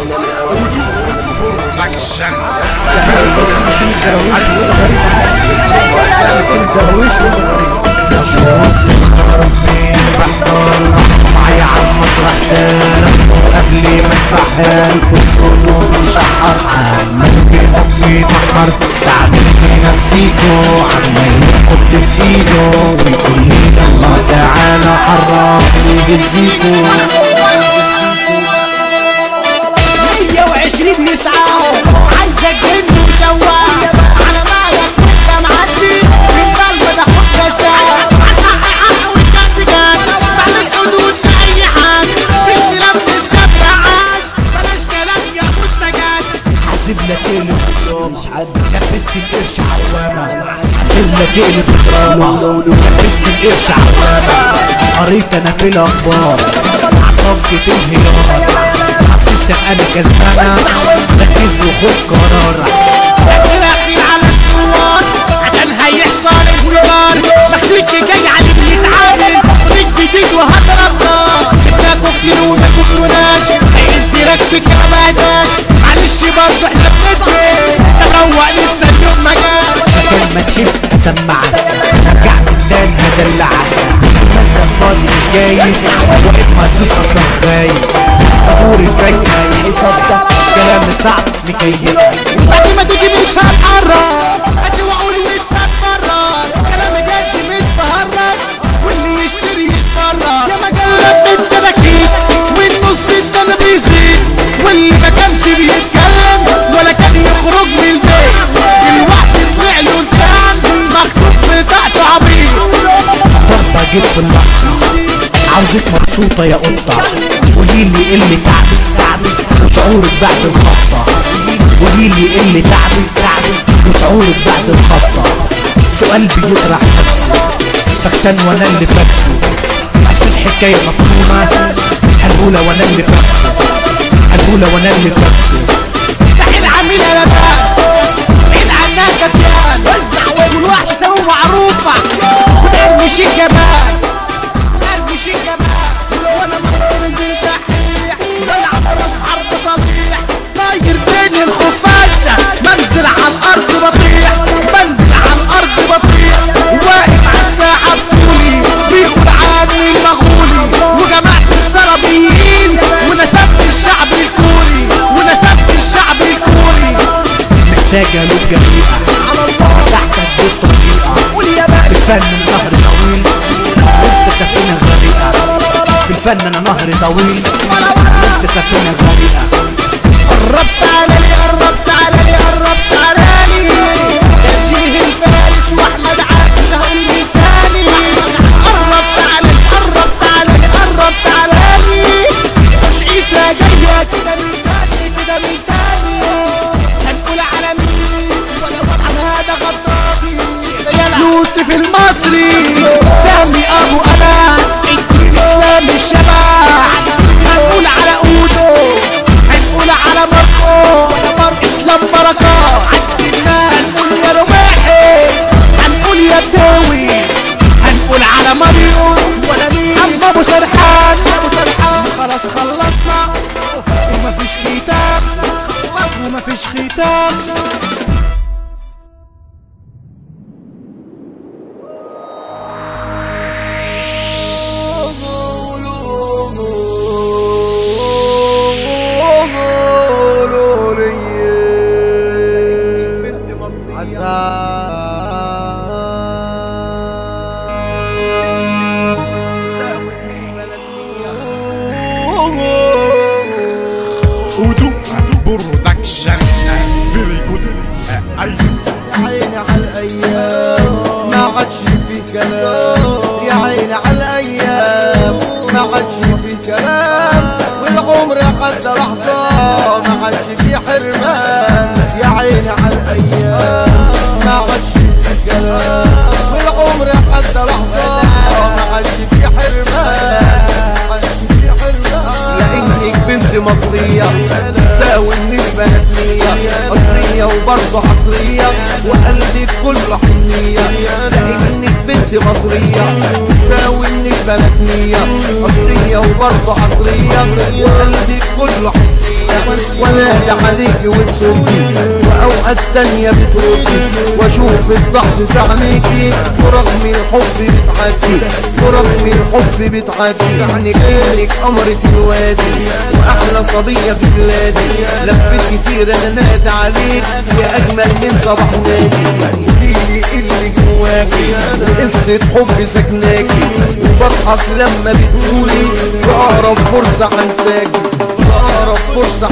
برودكشن معايا على المسرح سارح وقبل ما اتبحر في الصدور مشحر عمال بحكي بحر تعبير نفسيكو عمال يحط في ايده ويقول لي يلا تعالى حرك ويجزيكو 120 يسعى عايزك جن وشواع على مالك وانت معدي من قلب ده خد كشاف هتحقق حق والكاس جاز بعد الحدود لأي حد ست لمسة كف عاش بلاش كلام يا مستجاز حاسب لك قلب مش حد نفست القرش عوامة حاسب لك قلب دراما نفست القرش عوامة قريت انا في الاخبار عطفت الانهيار حاسسك انا كسبانة ركز وخد قرارك ترقي على الثوار عشان هيحصل انفجار مكسيكي جاي على اللي بيتعامل وديك جديد وهضرب نار سكاكو كتير وناكو وناش سايقين تراك سكة ما بهداش معلش برضه احنا بنسكت تروق لسه اليوم ما جاش مكان ما تحب اسمعك رجع من دان هدلعك ما انت فاضي مش جاي واقف مهزوز اصلا خايف طابور الفجأة يحفظك كلام صعب مكيفك بعد ما تيجي مش هتقرب ادي واقول وانت تقرر كلام جد مش بهرج واللي يشتري يتفرج يا مجلة انت بكيت والنص الدم بيزيد واللي ما كانش بيتكلم ولا كان يخرج من البيت الوقت طلع له لسان مكتوب بتاعته عبيط ضربة جيت في اللحظة عاوزك مبسوطة يا قطة قوليلي ايه اللي تعبك تعبك وشعورك بعد الخطة قوليلي ايه اللي تعبك تعبك وشعورك بعد الخطة سؤال بيطرح نفسه فكسان وانا اللي فاكسه اصل الحكاية مفهومة هنقولها وانا اللي فاكسه هنقولها وانا اللي فاكسه مستحيل عامل انا بعيد عنها كتيان وزع والوحش تو معروفة ونرمي شي كمان نرمي شي كمان وانا منزل دحيح بلعب راس عرض صبيح طاير بين الخفاشة منزل على الارض بطيح بنزل على الارض بطيح واقف على الساعة بطولي بيقول عني المغولي وجماعة السرابيين ونسبت الشعب الكوري ونسبت الشعب الكوري محتاجة له جريئة تحتك بالطريقة في الفن النهر طويل وانت سفينة غريقة في الفن انا نهر طويل وانت سفينة غريقة قربت علي قربت علي قربت علي ترجيه الفارس واحمد عبد شهر الثاني قربت علي قربت علي قربت علي مش عيسى جايه كده من تاني كده من تاني هنقول على مين ولا طبعا هذا غطاسي يوسف المصري سامي ابو انس اسلام الشباب هنقول على اودو هنقول على ماركو اسلام بركات هنقول يا رماحي هنقول يا بداوي هنقول على مريم ولا مين عم ابو سرحان ابو سرحان خلاص خلصنا ومفيش ختام ومفيش ختام ودو برودكشن فيري جود ايوه عيني على الايام ما عادش في كلام يا عيني على الايام ما عادش في كلام والعمر قد لحظة ما عادش في حرمان يا عيني على الايام ما عادش في كلام والعمر قد لحظة ما عادش في حرمان ما عادش في حرمان لانك بنت مصرية تساوي النسبة نتنية مصرية وبرضه حصرية وقلبك كله حنية لانك بنت مصرية تساوي النسبة نتنية مصرية وبرضه حصرية وقلبك كله حنية واسع ونادى عليك وتصدي واوقات تانية بتردي واشوف الضعف في عينيكي ورغم الحب بتعدي ورغم الحب بتعدي يعني كأنك قمرة الوادي واحلى صبية في بلادي لفت كتير انا نادى عليك يا اجمل من صباح نادي يعني فيني اللي جواكي قصة حب سكناكي وبضحك لما بتقولي في اقرب فرصة هنساكي في اقرب فرصة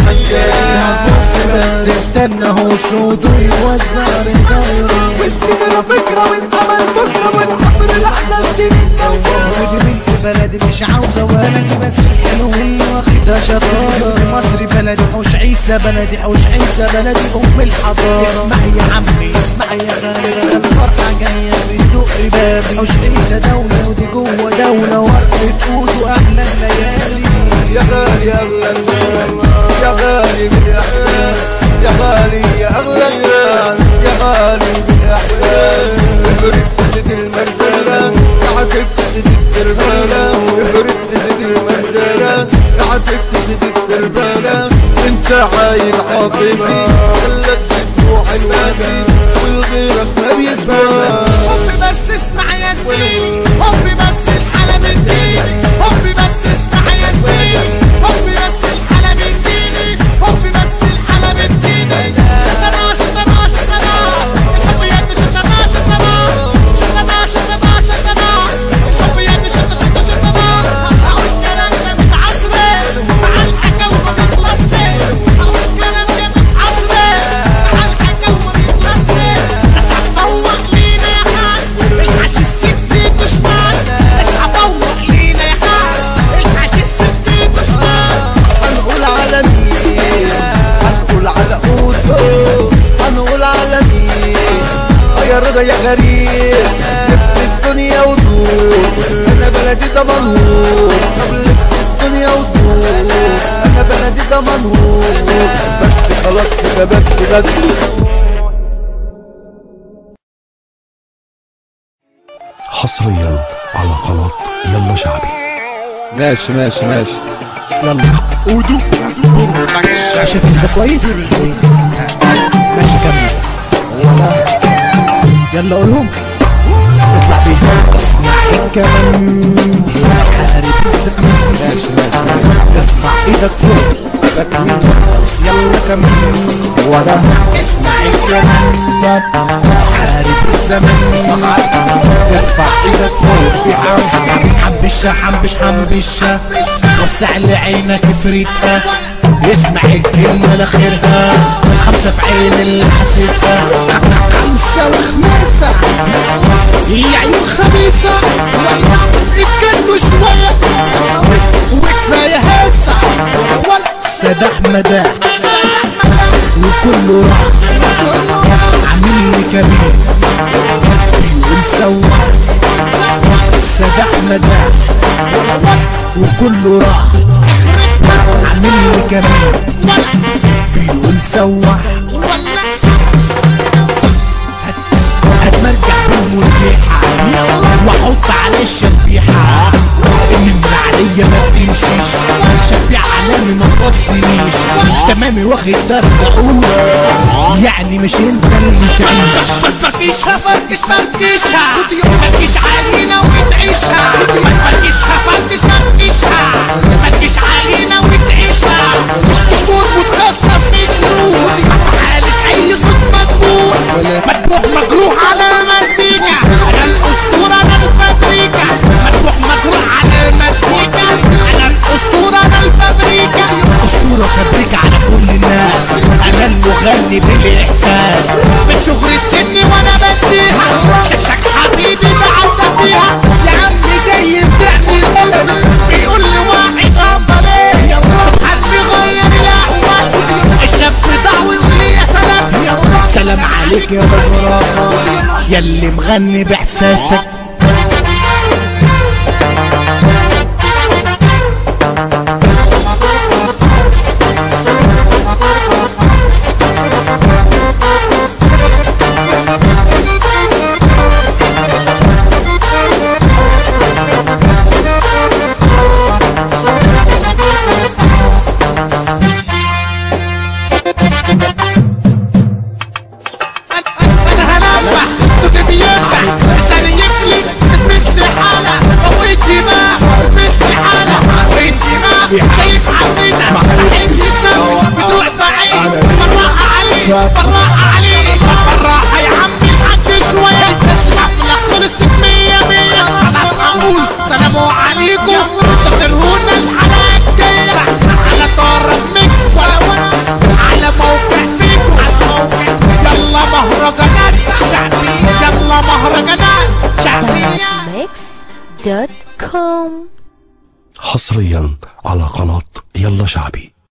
هنساكي تستنى هو سود ويوزع رجاله والفكرة فكرة والامل بكرة والعمر الاحلى سنين ودي بنت بلدي مش عاوزة ولدي بس الحلو اللي واخدها شطارة مصري بلدي حوش عيسى بلدي حوش عيسى بلدي أم الحضارة اسمع يا عمي اسمع يا غالي الفرحة جاية بتدق بابي حوش عيسى دولة ودي جوه دولة ورقة قود وأحلى الليالي يا غالي يا اغلى الناس يا غالي بالاحلام يا غالي يا اغلى الناس يا غالي بالاحلام افرد زيت المندلة قعدت زيت التربالة افرد زيت المندلة قعدت زيت التربالة انت عايد عاطفي خلت دموع الوادي والغيرك ما بيسواش حبي بس اسمع يا زميلي حبي بس الحالة بتديني حبي بس اسمع يا زميلي حبي بس الحالة بتديني حبي بس الحالة بتديني شطنا شطنا شطنا الحب يد شطنا شطنا شطنا شطنا شطنا الحب يد شطنا شطنا شطنا اقول كلام ده متعصري مع الحكا وما بيخلصش اقول كلام ده متعصري مع الحكا وما بيخلصش بس هتفوق لينا يا حاج الحاج الستي دشمن بس هفوق لينا يا حاج الحاج الستي دشمن هنقول على مين هنقول على اوتو هنقول على مين آه يا رضا يا غريب لف الدنيا ودور انا بلدي ده منهور طب لف الدنيا ودور انا بلدي ده منهور بس خلاص كده بس بس حصريا على قناة يلا شعبي ماشي ماشي ماشي يلا اودو برودكشن شايف ده كويس ماشي كمل يلا قولهم اطلع بيها اسمع الكلام حارب الزمن ماشي ماشي ارفع ايدك فوق يلا كمل ورا اسمع الكلام حارب الزمن ارفع ايدك فوق حبشة حبش حبشة وسع لي عينك فريتها اسمع الكلمة لاخرها خمسة في عين اللي حسيتها خمسة وخماسة يا عيون خبيثة اتكلموا شوية وكفاية هسة سداح مداح وكله راح عامل لي كبير بيقول سواح سداح مداح وكله راح عامل لي كبير بيقول سواح هتمرجع بالمرجحة واحط على الشبيحة النمر عليا ما بتمشيش شبيع علامي ما تبصنيش تمامي واخد درجة أولى يعني مش انت اللي تعيش فركشها فركش فركشها فركش علينا وتعيشها فركشها فركش فركشها فركش علينا وتعيشها دكتور متخصص في الجنود حالة أي صوت مدبوح مدبوح مجروح على المزيكا أنا الأسطورة أنا الفابريكا مدبوح مجروح على المزيكا أنا الأسطورة أنا الفابريكا أسطورة فابريكا على كل الناس أنا المغني بالإحساس من صغر السن وأنا بديها شكشك حبيبي ده عدى فيها يا عمي جاي يبدعني بيقول لي واحد أفضل إيه سبحان بيغير الأحوال الشاب ده ويقول لي يا سلام سلام عليك يا بالراسة يلي مغني بإحساسك فات بالراحة عليك بالراحة يا عمي الحاج شوية حفلة خلصت مية مية خلاص هقول سلام عليكم انتظرونا الحلقة الجاية على طارق ميكس على موقع فيكو على موقع يلا مهرجانات شعبية يلا مهرجانات شعبية Mixed.com حصريا على قناة يلا شعبي